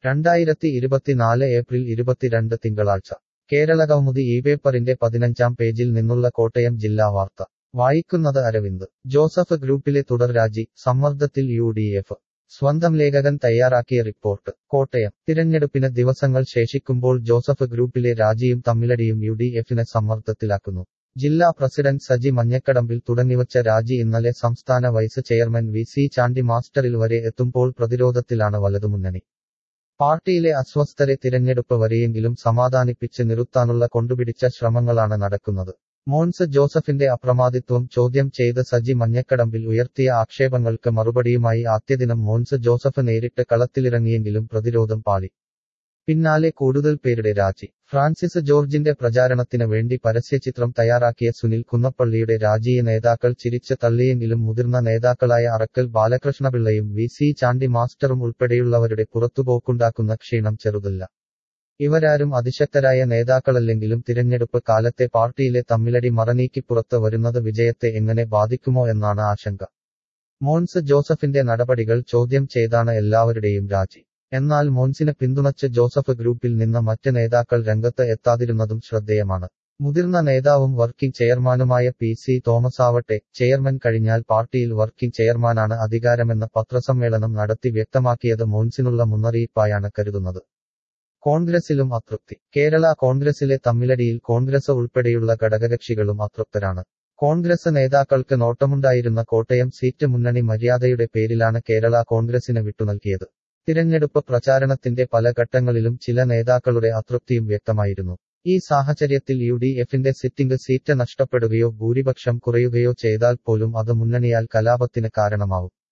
രണ്ടായിരത്തി ഇരുപത്തിനാല് ഏപ്രിൽ ഇരുപത്തിരണ്ട് തിങ്കളാഴ്ച കേരളകൗമുദി ഈ പേപ്പറിന്റെ പതിനഞ്ചാം പേജിൽ നിന്നുള്ള കോട്ടയം ജില്ലാ വാർത്ത വായിക്കുന്നത് അരവിന്ദ് ജോസഫ് ഗ്രൂപ്പിലെ തുടർരാജി സമ്മർദ്ദത്തിൽ യു ഡി എഫ് സ്വന്തം ലേഖകൻ തയ്യാറാക്കിയ റിപ്പോർട്ട് കോട്ടയം തിരഞ്ഞെടുപ്പിന് ദിവസങ്ങൾ ശേഷിക്കുമ്പോൾ ജോസഫ് ഗ്രൂപ്പിലെ രാജിയും തമ്മിലടിയും യു ഡി എഫിനെ സമ്മർദ്ദത്തിലാക്കുന്നു ജില്ലാ പ്രസിഡന്റ് സജി മഞ്ഞക്കടമ്പിൽ തുടങ്ങിവച്ച രാജി ഇന്നലെ സംസ്ഥാന vice chairman V C Chandy മാസ്റ്ററിൽ വരെ എത്തുമ്പോൾ പ്രതിരോധത്തിലാണ് വലതുമുന്നണി പാർട്ടിയിലെ അസ്വസ്ഥരെ തിരഞ്ഞെടുപ്പ് വരെയെങ്കിലും സമാധാനിപ്പിച്ച് നിർത്താനുള്ള കൊണ്ടുപിടിച്ച ശ്രമങ്ങളാണ് നടക്കുന്നത് മോൻസ് ജോസഫിന്റെ അപ്രമാദിത്വം ചോദ്യം ചെയ്ത് സജി മഞ്ഞക്കടമ്പിൽ ഉയർത്തിയ ആക്ഷേപങ്ങൾക്ക് മറുപടിയുമായി ആദ്യദിനം മോൻസ് ജോസഫ് നേരിട്ട് കളത്തിലിറങ്ങിയെങ്കിലും പ്രതിരോധം പാളി പിന്നാലെ കൂടുതൽ പേരുടെ രാജി ഫ്രാൻസിസ് ജോർജിന്റെ പ്രചാരണത്തിന് വേണ്ടി പരസ്യചിത്രം തയ്യാറാക്കിയ സുനിൽ കുന്നപ്പള്ളിയുടെ രാജിയെ നേതാക്കൾ ചിരിച്ച് തള്ളിയെങ്കിലും മുതിർന്ന നേതാക്കളായ അറക്കൽ ബാലകൃഷ്ണപിള്ളയും വി സി ചാണ്ടി മാസ്റ്ററും ഉൾപ്പെടെയുള്ളവരുടെ പുറത്തുപോക്കുണ്ടാക്കുന്ന ക്ഷീണം ചെറുതല്ല ഇവരാരും അതിശക്തരായ നേതാക്കളല്ലെങ്കിലും തിരഞ്ഞെടുപ്പ് കാലത്തെ പാർട്ടിയിലെ തമ്മിലടി മറനീക്കി പുറത്ത് വരുന്നത് വിജയത്തെ എങ്ങനെ ബാധിക്കുമോ എന്നാണ് ആശങ്ക മോൻസ് ജോസഫിന്റെ നടപടികൾ ചോദ്യം ചെയ്താണ് എല്ലാവരുടെയും രാജി എന്നാൽ മോൻസിനെ പിന്തുണച്ച് ജോസഫ് ഗ്രൂപ്പിൽ നിന്ന് മറ്റ് നേതാക്കൾ രംഗത്ത് എത്താതിരുന്നതും ശ്രദ്ധേയമാണ് മുതിർന്ന നേതാവും വർക്കിംഗ് ചെയർമാനുമായ പി സി തോമസ് ആവട്ടെ ചെയർമാൻ കഴിഞ്ഞാൽ പാർട്ടിയിൽ വർക്കിംഗ് ചെയർമാനാണ് അധികാരമെന്ന് പത്രസമ്മേളനം നടത്തി വ്യക്തമാക്കിയത് മോൻസിനുള്ള മുന്നറിയിപ്പായാണ് കരുതുന്നത് കോൺഗ്രസിലും അതൃപ്തി കേരള കോൺഗ്രസിലെ തമ്മിലടിയിൽ കോൺഗ്രസ് ഉൾപ്പെടെയുള്ള ഘടകകക്ഷികളും അതൃപ്തരാണ് കോൺഗ്രസ് നേതാക്കൾക്ക് നോട്ടമുണ്ടായിരുന്ന കോട്ടയം സീറ്റ് മുന്നണി മര്യാദയുടെ പേരിലാണ് കേരള കോൺഗ്രസിന് വിട്ടുനൽകിയത് തിരഞ്ഞെടുപ്പ് പ്രചാരണത്തിന്റെ പല ഘട്ടങ്ങളിലും ചില നേതാക്കളുടെ അതൃപ്തിയും വ്യക്തമായിരുന്നു ഈ സാഹചര്യത്തിൽ യു ഡി എഫിന്റെ സിറ്റിംഗ് സീറ്റ് നഷ്ടപ്പെടുകയോ ഭൂരിപക്ഷം കുറയുകയോ ചെയ്താൽ പോലും അത് മുന്നണിയാൽ കലാപത്തിന് കാരണമാവും